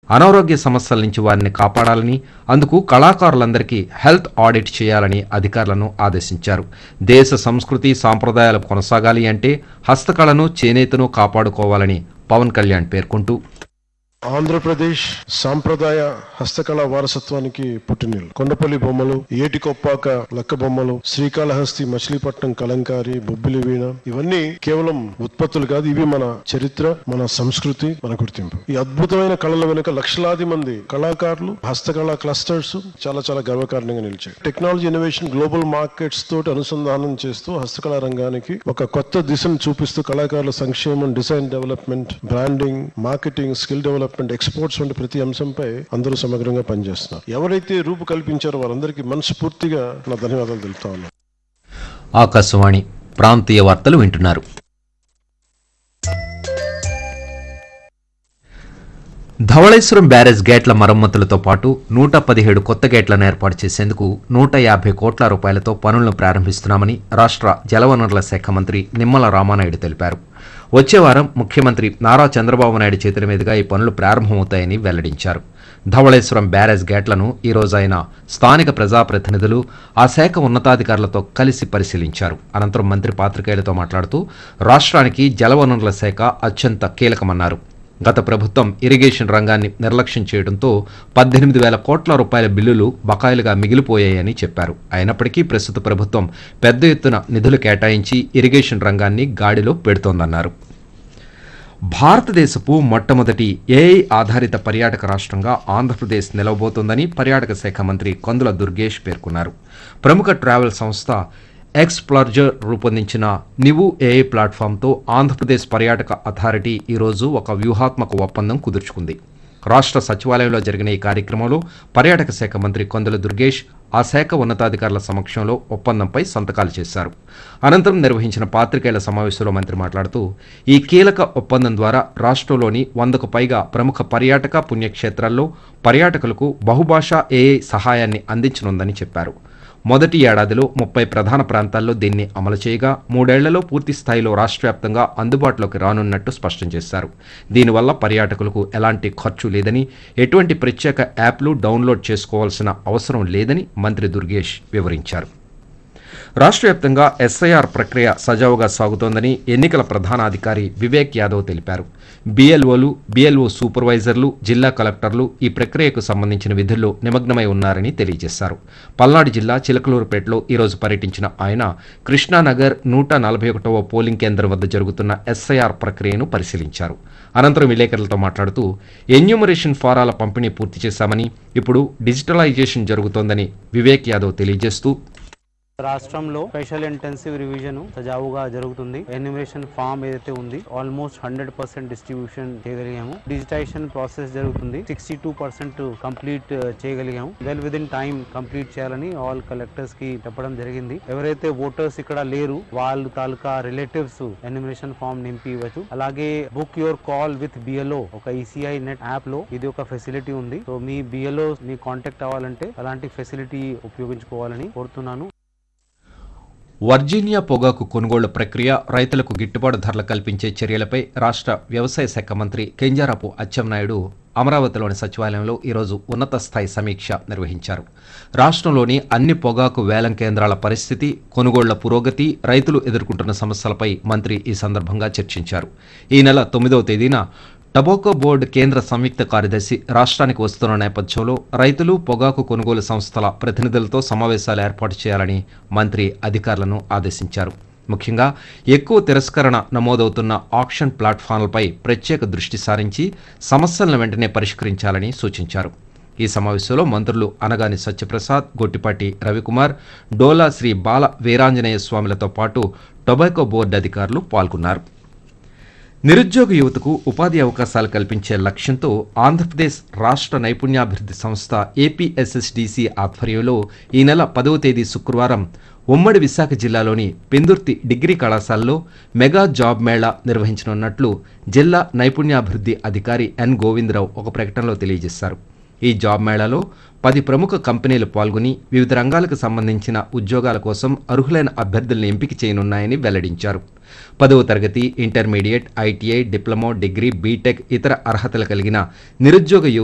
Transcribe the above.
అనారోగ్య సమస్యల నుంచి వారిని కాపాడాలని అందుకు కళాకారులందరికీ హెల్త్ ఆడిట్ చేయాలని అధికారులను ఆదేశించారు దేశ సంస్కృతి సాంప్రదాయాలు కొనసాగాలి అంటే హస్తకళను చేనేతను కాపాడుకోవాలని పవన్ కళ్యాణ్ పేర్కొంటూ ఆంధ్రప్రదేశ్ సాంప్రదాయ హస్తకళ వారసత్వానికి పుట్టినిల్లు కొండపల్లి బొమ్మలు ఏటికొప్పాక లక్క బొమ్మలు శ్రీకాళహస్తి మచిలీపట్నం కలంకారి బొబ్బిలి వీణ ఇవన్నీ కేవలం ఉత్పత్తులు కాదు ఇవి మన చరిత్ర మన సంస్కృతి మన గుర్తింపు ఈ అద్భుతమైన కళల వెనుక లక్షలాది మంది కళాకారులు హస్తకళ క్లస్టర్స్ చాలా చాలా గర్వకారణంగా నిలిచాయి టెక్నాలజీ ఇన్నోవేషన్ గ్లోబల్ మార్కెట్స్ తోటి అనుసంధానం చేస్తూ హస్తకళా రంగానికి ఒక కొత్త దిశను చూపిస్తూ కళాకారుల సంక్షేమం design development branding marketing skill development exports వంటి ప్రతి అంశంపై అందరూ సమగ్రంగా పనిచేస్తున్నారు ఎవరైతే రూపు కల్పించారో వారందరికీ మనస్ఫూర్తిగా నా ధన్యవాదాలు తెలుపుతా ఉన్నాను ఆకాశవాణి ప్రాంతీయ వార్తలు వింటున్నారు ధవళేశ్వరం బ్యారేజ్ గేట్ల మరమ్మతులతో పాటు నూట పదిహేడు కొత్త గేట్లను ఏర్పాటు చేసేందుకు నూట యాభై కోట్ల రూపాయలతో పనులను ప్రారంభిస్తున్నామని రాష్ట్ర జలవనరుల శాఖ మంత్రి నిమ్మల రామానాయుడు తెలిపారు వచ్చే వారం ముఖ్యమంత్రి నారా చంద్రబాబు నాయుడు చేతుల మీదుగా ఈ పనులు ప్రారంభమవుతాయని వెల్లడించారు ధవళేశ్వరం బ్యారేజ్ గేట్లను ఈ రోజు ఆయన స్థానిక ప్రజాప్రతినిధులు ఆ శాఖ ఉన్నతాధికారులతో కలిసి పరిశీలించారు అనంతరం మంత్రి పాత్రికేయులతో మాట్లాడుతూ రాష్ట్రానికి జలవనరుల శాఖ అత్యంత కీలకమన్నారు గత ప్రభుత్వం ఇరిగేషన్ రంగాన్ని నిర్లక్ష్యం చేయడంతో పద్దెనిమిది వేల కోట్ల రూపాయల బిల్లులు బకాయిలుగా మిగిలిపోయాయని చెప్పారు అయినప్పటికీ ప్రస్తుత ప్రభుత్వం పెద్ద ఎత్తున నిధులు కేటాయించి ఇరిగేషన్ రంగాన్ని గాడిలో పెడుతోందన్నారు భారతదేశపు మొట్టమొదటి ఏఐ ఆధారిత పర్యాటక రాష్ట్రంగా ఆంధ్రప్రదేశ్ నిలవబోతోందని పర్యాటక శాఖ మంత్రి కందుల దుర్గేష్ పేర్కొన్నారు ప్రముఖ ట్రావెల్ సంస్థ ఎక్స్ప్లర్జర్ రూపొందించిన నివు ఏఐ ప్లాట్ఫామ్తో ఆంధ్రప్రదేశ్ పర్యాటక అథారిటీ ఈరోజు ఒక వ్యూహాత్మక ఒప్పందం కుదుర్చుకుంది రాష్ట్ర సచివాలయంలో జరిగిన ఈ కార్యక్రమంలో పర్యాటక శాఖ మంత్రి కొందల దుర్గేష్ ఆ శాఖ ఉన్నతాధికారుల సమక్షంలో ఒప్పందంపై సంతకాలు చేశారు అనంతరం నిర్వహించిన పాత్రికేయుల సమావేశంలో మంత్రి మాట్లాడుతూ ఈ కీలక ఒప్పందం ద్వారా రాష్ట్రంలోని వందకు పైగా ప్రముఖ పర్యాటక పుణ్యక్షేత్రాల్లో పర్యాటకులకు బహుభాషా ఏఐ సహాయాన్ని అందించనుందని చెప్పారు మొదటి ఏడాదిలో ముప్పై ప్రధాన ప్రాంతాల్లో దీన్ని అమలు చేయగా మూడేళ్లలో పూర్తి స్థాయిలో రాష్ట్ర వ్యాప్తంగా అందుబాటులోకి రానున్నట్టు స్పష్టం చేశారు దీనివల్ల పర్యాటకులకు ఎలాంటి ఖర్చు లేదని ఎటువంటి ప్రత్యేక యాప్లు డౌన్లోడ్ చేసుకోవాల్సిన అవసరం లేదని మంత్రి దుర్గేష్ వివరించారు రాష్ట్ర వ్యాప్తంగా ఎస్ఐఆర్ ప్రక్రియ సజావుగా సాగుతోందని ఎన్నికల ప్రధానాధికారి వివేక్ యాదవ్ తెలిపారు బీఎల్ఓలు బీఎల్ఓ సూపర్వైజర్లు జిల్లా కలెక్టర్లు ఈ ప్రక్రియకు సంబంధించిన విధుల్లో నిమగ్నమై ఉన్నారని తెలియజేశారు పల్నాడు జిల్లా చిలకలూరుపేటలో ఈరోజు పర్యటించిన ఆయన కృష్ణానగర్ నూట నలభై ఒకటవ పోలింగ్ కేంద్రం వద్ద జరుగుతున్న ఎస్ఐఆర్ ప్రక్రియను పరిశీలించారు అనంతరం విలేకరులతో మాట్లాడుతూ ఎన్యూమరేషన్ ఫారాల పంపిణీ పూర్తి చేశామని ఇప్పుడు డిజిటలైజేషన్ జరుగుతోందని వివేక్ యాదవ్ తెలియజేస్తూ రాష్ట్రంలో స్పెషల్ ఇంటెన్సివ్ రివిజన్ సజావుగా జరుగుతుంది ఎన్యూమరేషన్ ఫామ్ ఏదైతే ఉంది ఆల్మోస్ట్ హండ్రెడ్ పర్సెంట్ డిస్ట్రిబ్యూషన్ చేయగలిగాము డిజిటైజేషన్ ప్రాసెస్ జరుగుతుంది సిక్స్టీ టూ పర్సెంట్ కంప్లీట్ చేయగలిగాము well within time complete చేయాలని ఆల్ కలెక్టర్స్ కి చెప్పడం జరిగింది ఎవరైతే ఓటర్స్ ఇక్కడ లేరు వాళ్ళు తాలూకా రిలేటివ్స్ ఎన్యూమరేషన్ ఫామ్ నింపి ఇవ్వచ్చు అలాగే book your call with BLO ఒక ఈసీఐ నెట్ యాప్ లో ఇది ఒక ఫెసిలిటీ ఉంది సో మీ బిఎల్ఓ మీ కాంటాక్ట్ అవ్వాలంటే అలాంటి ఫెసిలిటీ ఉపయోగించుకోవాలని కోరుతున్నాను వర్జీనియా పొగాకు కొనుగోళ్ల ప్రక్రియ రైతులకు గిట్టుబాటు ధరలు కల్పించే చర్యలపై రాష్ట్ర వ్యవసాయ శాఖ మంత్రి కెంజారపు అచ్చెన్నాయుడు అమరావతిలోని సచివాలయంలో ఈరోజు ఉన్నత స్థాయి సమీక్ష నిర్వహించారు రాష్ట్రంలోని అన్ని పొగాకు వేలం కేంద్రాల పరిస్థితి కొనుగోళ్ల పురోగతి రైతులు ఎదుర్కొంటున్న సమస్యలపై మంత్రి ఈ సందర్భంగా చర్చించారు ఈ నెల తొమ్మిదవ తేదీన టబోకో బోర్డు కేంద్ర సంయుక్త కార్యదర్శి రాష్ట్రానికి వస్తున్న నేపథ్యంలో రైతులు పొగాకు కొనుగోలు సంస్థల ప్రతినిధులతో సమావేశాలు ఏర్పాటు చేయాలని మంత్రి అధికారులను ఆదేశించారు ముఖ్యంగా ఎక్కువ తిరస్కరణ నమోదవుతున్న ఆక్షన్ ప్లాట్ఫామ్లపై ప్రత్యేక దృష్టి సారించి సమస్యలను వెంటనే పరిష్కరించాలని సూచించారు ఈ సమావేశంలో మంత్రులు అనగాని సత్యప్రసాద్ గొట్టిపాటి రవికుమార్ డోలా శ్రీ బాల వీరాంజనేయ స్వామిలతో పాటు టొబాకో బోర్డు అధికారులు పాల్గొన్నారు నిరుద్యోగ యువతకు ఉపాధి అవకాశాలు కల్పించే లక్ష్యంతో ఆంధ్రప్రదేశ్ రాష్ట్ర నైపుణ్యాభివృద్ధి సంస్థ ఏపీఎస్ఎస్డిసి ఆధ్వర్యంలో ఈ నెల పదవ తేదీ శుక్రవారం ఉమ్మడి విశాఖ జిల్లాలోని పెందుర్తి డిగ్రీ కళాశాలలో మెగా జాబ్ మేళా నిర్వహించనున్నట్లు జిల్లా నైపుణ్యాభివృద్ధి అధికారి ఎన్ గోవిందరావు ఒక ప్రకటనలో తెలియజేశారు ఈ జాబ్ మేళాలో పది ప్రముఖ కంపెనీలు పాల్గొని వివిధ రంగాలకు సంబంధించిన ఉద్యోగాల కోసం అర్హులైన అభ్యర్థులను ఎంపిక చేయనున్నాయని వెల్లడించారు పదవ తరగతి intermediate ITI diploma degree BTech ఇతర అర్హతలు కలిగిన నిరుద్యోగ యువ